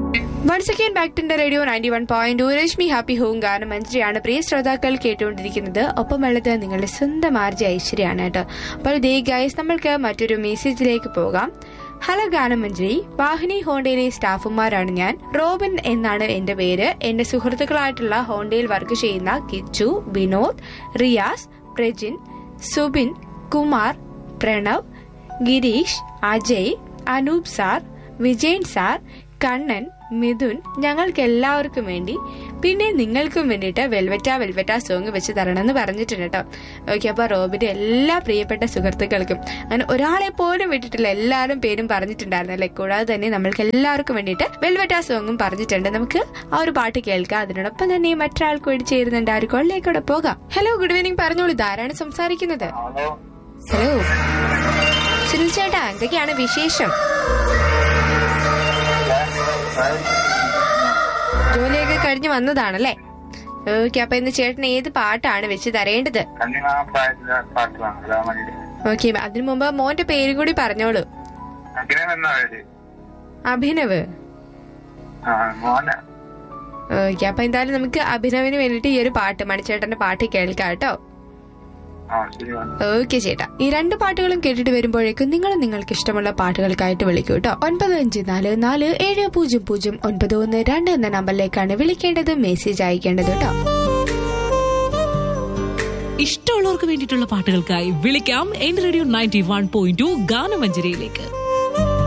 Once again back to radio ninety one point Rashmi happy home ഗാനം മഞ്ജരിയാണ് പ്രിയ ശ്രോതാക്കൾ കേട്ടുകൊണ്ടിരിക്കുന്നത് ഒപ്പമുള്ളത് നിങ്ങളുടെ സ്വന്തം ആർജി ഐശ്വര്യാണ് കേട്ടോ അപ്പോൾ ദേ ഗൈസ് നമ്മൾക്ക് മറ്റൊരു മെസ്സേജിലേക്ക് പോകാം ഹലോ ഗാനമഞ്ജരി വാഹിനി ഹോണ്ടയിലെ സ്റ്റാഫുമാരാണ് ഞാൻ റോബിൻ എന്നാണ് എന്റെ പേര് എന്റെ സുഹൃത്തുക്കളായിട്ടുള്ള ഹോണ്ടയിൽ വർക്ക് ചെയ്യുന്ന കിച്ചു വിനോദ് റിയാസ് പ്രജിൻ സുബിൻ കുമാർ പ്രണവ് ഗിരീഷ് അജയ് അനൂപ് സാർ വിജയൻ സാർ കണ്ണൻ മിഥുൻ ഞങ്ങൾക്ക് എല്ലാവർക്കും വേണ്ടി പിന്നെ നിങ്ങൾക്കും വേണ്ടിയിട്ട് വെൽവെറ്റ വെൽവെറ്റ സോങ് വെച്ച് തരണമെന്ന് പറഞ്ഞിട്ടുണ്ട് കേട്ടോ ഓക്കെ അപ്പോൾ റോബിന്റെ എല്ലാ പ്രിയപ്പെട്ട സുഹൃത്തുക്കൾക്കും അങ്ങനെ ഒരാളെ പോലും വിട്ടിട്ടില്ല എല്ലാവരും പേരും പറഞ്ഞിട്ടുണ്ടായിരുന്നു അല്ലെ കൂടാതെ തന്നെ നമ്മൾക്ക് എല്ലാവർക്കും വേണ്ടിയിട്ട് വെൽവെറ്റ സോങ്ങും പറഞ്ഞിട്ടുണ്ട് നമുക്ക് ആ ഒരു പാട്ട് കേൾക്കാം അതിനോടൊപ്പം തന്നെ മറ്റൊരാൾ കൂടി ചേരുന്നുണ്ട് ആ ഒരു കോളിലേക്കൂടെ പോകാം ഹലോ ഗുഡ് ഈവനിങ് പറഞ്ഞോളൂ ഇതാരാണ് സംസാരിക്കുന്നത് ഹലോ ഹലോ സുനിൽ ചേട്ടാ എന്തൊക്കെയാണ് വിശേഷം ജോലിയൊക്കെ കഴിഞ്ഞ് വന്നതാണല്ലേ ഓക്കെ അപ്പൊ ഇന്ന് ചേട്ടൻ ഏത് പാട്ടാണ് വെച്ച് തരേണ്ടത് കന്യകാ പ്രായത്തിലെ പാട്ടാണ് രാമനിയുടെ ഓക്കെ അതിനു മുമ്പ് മോന്റെ പേരും കൂടി പറഞ്ഞോളൂ അഗ്രഹം എന്ന പേര് അഭിനവ് ആ മോന ഓക്കെ അപ്പൊ എന്തായാലും നമുക്ക് അഭിനവിന് വേണ്ടിയിട്ട് ഈ ഒരു പാട്ട് മണിച്ചേട്ടന്റെ പാട്ട് കേൾക്കാം കേട്ടോ ആ ശരി മോനെ. ഓക്കെ ചേട്ടാ ഈ രണ്ട് പാട്ടുകളും കേട്ടിട്ട് വരുമ്പോഴേക്കും നിങ്ങൾ നിങ്ങൾക്ക് ഇഷ്ടമുള്ള പാട്ടുകൾക്കായിട്ട് വിളിക്കൂ കേട്ടോ ഒൻപത് അഞ്ച് നാല് നാല് ഏഴ് പൂജ്യം പൂജ്യം ഒൻപത് ഒന്ന് രണ്ട് എന്ന നമ്പറിലേക്കാണ് വിളിക്കേണ്ടത് മെസ്സേജ് അയക്കേണ്ടത് കേട്ടോ ഇഷ്ടമുള്ളവർക്ക് വേണ്ടിയിട്ടുള്ള പാട്ടുകൾക്കായി വിളിക്കാം എൻ radio ninety one point two ഗാനമഞ്ജരിയിലേക്ക്